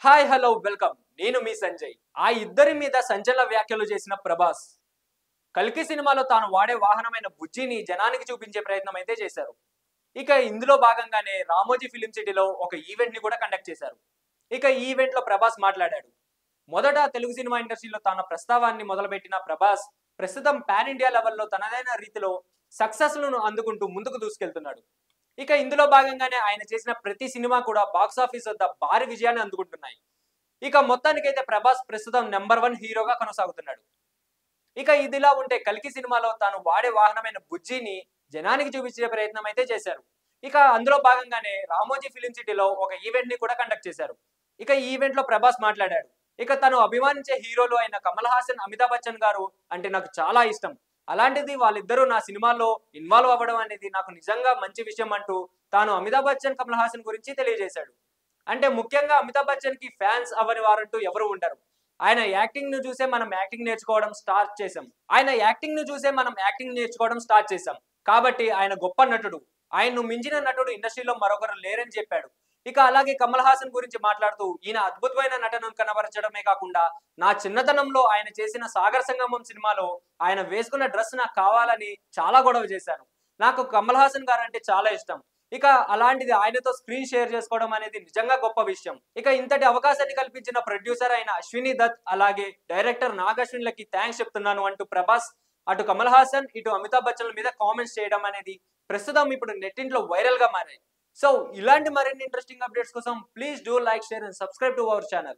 hi hello welcome నేను మీ సంజయ్ ఆ ఇద్దరి మీద సంచలన వ్యాఖ్యలు చేసిన ప్రభాస్ కల్కి సినిమాలో తాను వాడే వాహనమైన బుజ్జిని జనానికి చూపించే ప్రయత్నం అయితే చేశారు ఇక ఇందులో భాగంగానే రామోజీ ఫిలిం సిటీలో ఒక ఈవెంట్ ని కూడా కండక్ట్ చేశారు ఇక ఈ ఈవెంట్ లో ప్రభాస్ మాట్లాడాడు మొదట తెలుగు సినిమా ఇండస్ట్రీలో తన ప్రస్తావాన్ని మొదలుపెట్టిన ప్రభాస్ ప్రస్తుతం పాన్ ఇండియా లెవెల్లో తనదైన రీతిలో సక్సెస్ లను అందుకుంటూ ముందుకు దూసుకెళ్తున్నాడు ఇక ఇందులో భాగంగానే ఆయన చేసిన ప్రతి సినిమా కూడా బాక్స్ ఆఫీస్ వద్ద భారీ విజయాన్ని అందుకుంటున్నాయి ఇక మొత్తానికైతే ప్రభాస్ ప్రస్తుతం నెంబర్ వన్ హీరోగా కొనసాగుతున్నాడు ఇక ఇదిలా ఉంటే కల్కి సినిమాలో తాను వాడే వాహనమైన బుజ్జిని జనానికి చూపించే ప్రయత్నం అయితే చేశారు ఇక అందులో భాగంగానే రామోజీ ఫిలిం సిటీలో ఒక ఈవెంట్ ని కూడా కండక్ట్ చేశారు ఇక ఈ ఈవెంట్ లో ప్రభాస్ మాట్లాడాడు ఇక తను అభిమానించే హీరోలు అయిన కమల్ హాసన్ అమితాబ్ బచ్చన్ గారు అంటే నాకు చాలా ఇష్టం అలాంటిది వాళ్ళిద్దరూ నా సినిమాలో ఇన్వాల్వ్ అవ్వడం అనేది నాకు నిజంగా మంచి విషయం అంటూ తాను అమితాబ్ బచ్చన్ కమల్ హాసన్ గురించి తెలియజేశాడు అంటే ముఖ్యంగా అమితాబ్ బచ్చన్ కి ఫ్యాన్స్ అవ్వని వారంటూ ఎవరు ఉండరు ఆయన యాక్టింగ్ ను చూసే మనం యాక్టింగ్ నేర్చుకోవడం స్టార్ట్ చేసాం ఆయన యాక్టింగ్ ను చూసే మనం యాక్టింగ్ నేర్చుకోవడం స్టార్ట్ చేసాం కాబట్టి ఆయన గొప్ప నటుడు ఆయన్ను మించిన నటుడు ఇండస్ట్రీలో మరొకరు లేరని చెప్పాడు ఇక అలాగే కమల్ హాసన్ గురించి మాట్లాడుతూ ఈయన అద్భుతమైన నటనను కనబరచడమే కాకుండా నా చిన్నతనంలో ఆయన చేసిన సాగర్ సంగమం సినిమాలో ఆయన వేసుకున్న డ్రెస్ నాకు కావాలని చాలా గొడవ చేశాను నాకు కమల్ హాసన్ గారు అంటే చాలా ఇష్టం ఇక అలాంటిది ఆయనతో స్క్రీన్ షేర్ చేసుకోవడం అనేది నిజంగా గొప్ప విషయం ఇక ఇంతటి అవకాశాన్ని కల్పించిన ప్రొడ్యూసర్ అయిన అశ్విని దత్ అలాగే డైరెక్టర్ నాగ్ అశ్విన్లకి థ్యాంక్స్ చెప్తున్నాను అంటూ ప్రభాస్ అటు కమల్ హాసన్ ఇటు అమితాబ్ బచ్చన్ మీద కామెంట్స్ చేయడం అనేది ప్రస్తుతం ఇప్పుడు నెట్టింట్లో వైరల్ గా మారాయి సో ఇలాంటి మరిన్ని ఇంట్రెస్టింగ్ అప్డేట్స్ కోసం please do like share and subscribe to our channel